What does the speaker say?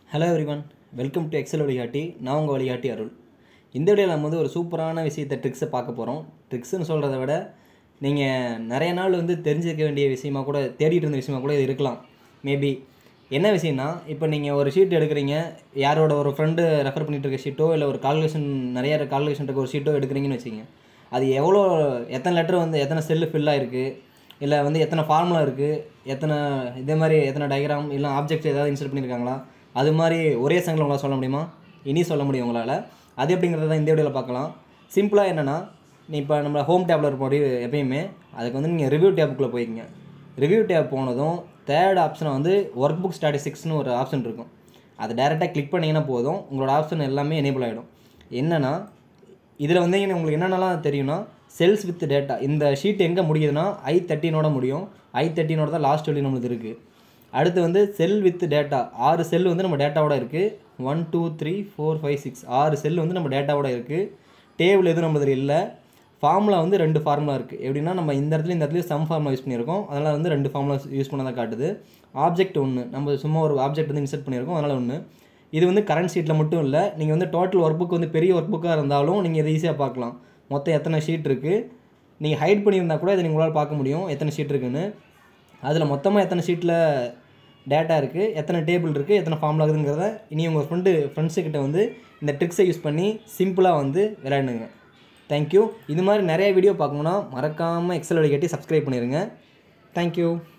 hello everyone welcome to Excel வழிகாட்டி நான் உங்கள் வழிகாட்டி அருள் இந்த வீடியோவில் நம்ம வந்து ஒரு சூப்பரான விஷயத்தை ட்ரிக்ஸை பார்க்க போகிறோம் ட்ரிக்ஸ்னு சொல்கிறத விட நீங்கள் நிறைய நாள் வந்து தெரிஞ்சுக்க வேண்டிய விஷயமா கூட தேடிட்டு இருந்த விஷயமா கூட இது இருக்கலாம் மேபி என்ன விஷயம்னா இப்போ நீங்கள் ஒரு ஷீட் எடுக்கிறீங்க யாரோட ஒரு ஃப்ரெண்டு ரெஃபர் பண்ணிட்டு இருக்க ஷீட்டோ இல்லை ஒரு கால்குலேஷன் நிறைய கால்குலேஷன் இருக்க ஒரு ஷீட்டோ எடுக்கிறீங்கன்னு வச்சுக்கோங்க அது எவ்வளோ எத்தனை லெட்டர் வந்து எத்தனை செல்லு ஃபில் ஆயிருக்கு இல்லை வந்து எத்தனை ஃபார்முலா இருக்குது எத்தனை இதே மாதிரி எத்தனை டயக்ராம் இல்லை ஆப்ஜெக்ட் ஏதாவது இன்சர்ட் பண்ணியிருக்காங்களா அது மாதிரி ஒரே சங்கில் உங்களால் சொல்ல முடியுமா இனி சொல்ல முடியும் உங்களால் அது எப்படிங்கிறத தான் இந்த வீடியோவில் பார்க்கலாம் சிம்பிளாக என்னென்னா நீ இப்போ நம்ம ஹோம் டேப்பில் இருப்போம் re- எப்பயுமே அதுக்கு வந்து நீங்கள் ரிவ்யூ டேப்புக்குள்ளே போய்க்கிங்க ரிவ்யூ டேப் போனதும் தேர்ட் ஆப்ஷனை வந்து ஒர்க் புக் ஸ்டாட்டிஸ்டிக்ஸ்னு ஒரு ஆப்ஷன் இருக்கும் அதை டேரெக்டாக கிளிக் பண்ணிங்கன்னா போதும் உங்களோட ஆப்ஷன் எல்லாமே எனேபிள் ஆகிடும் என்னென்னா இதில் வந்து இங்க உங்களுக்கு என்னென்னலாம் தெரியும்னா செல்ஸ் வித் டேட்டா இந்த ஷீட் எங்கே முடியுதுன்னா ஐ தேர்ட்டினோட முடியும் ஐ தேர்ட்டினோட தான் லாஸ்ட் வழி நம்மளுக்கு இருக்குது அடுத்து வந்து செல் வித் டேட்டா ஆறு செல் வந்து நம்ம டேட்டாவோட இருக்குது one two three four five six ஆறு செல் வந்து நம்ம டேட்டாவோட இருக்குது டேபிள் எதுவும் நம்மளது இல்லை ஃபார்முலா வந்து ரெண்டு ஃபார்முலா இருக்குது எப்படின்னா நம்ம இந்த இடத்துல இந்த இடத்துல சம் ஃபார்முலா யூஸ் பண்ணியிருக்கோம் அதனால் வந்து ரெண்டு ஃபார்முலா யூஸ் பண்ண தான் காட்டுது ஆப்ஜெக்ட் ஒன்று நம்ம சும்மா ஒரு ஆப்ஜெக்ட் வந்து இன்சர்ட் பண்ணியிருக்கோம் அதனால் ஒன்று இது வந்து கரண்ட் ஷீட்டில் மட்டும் இல்லை நீங்கள் வந்து டோட்டல் ஒர்க் புக் வந்து பெரிய ஒர்க் புக்காக இருந்தாலும் நீங்கள் இதை ஈஸியாக பார்க்கலாம் மொத்தம் எத்தனை ஷீட் இருக்குது நீங்கள் ஹைட் பண்ணியிருந்தா கூட இதை உங்களால் பார்க்க முடியும் எத்தனை ஷீட் இருக்குன்னு அதில் மொத்தமாக எத்தனை ஷீட்டில் டேட்டா இருக்குது எத்தனை டேபிள் இருக்குது எத்தனை ஃபார்முலா இருக்குதுங்கிறத இனி உங்கள் ஃப்ரெண்டு ஃப்ரெண்ட்ஸுக்கிட்ட வந்து இந்த ட்ரிக்ஸை யூஸ் பண்ணி சிம்பிளாக வந்து விளையாடுங்க தேங்க்யூ இது மாதிரி நிறைய வீடியோ பார்க்கணுன்னா மறக்காமல் எக்ஸல் வழிகாட்டி சப்ஸ்கிரைப் பண்ணிடுங்க தேங்க்யூ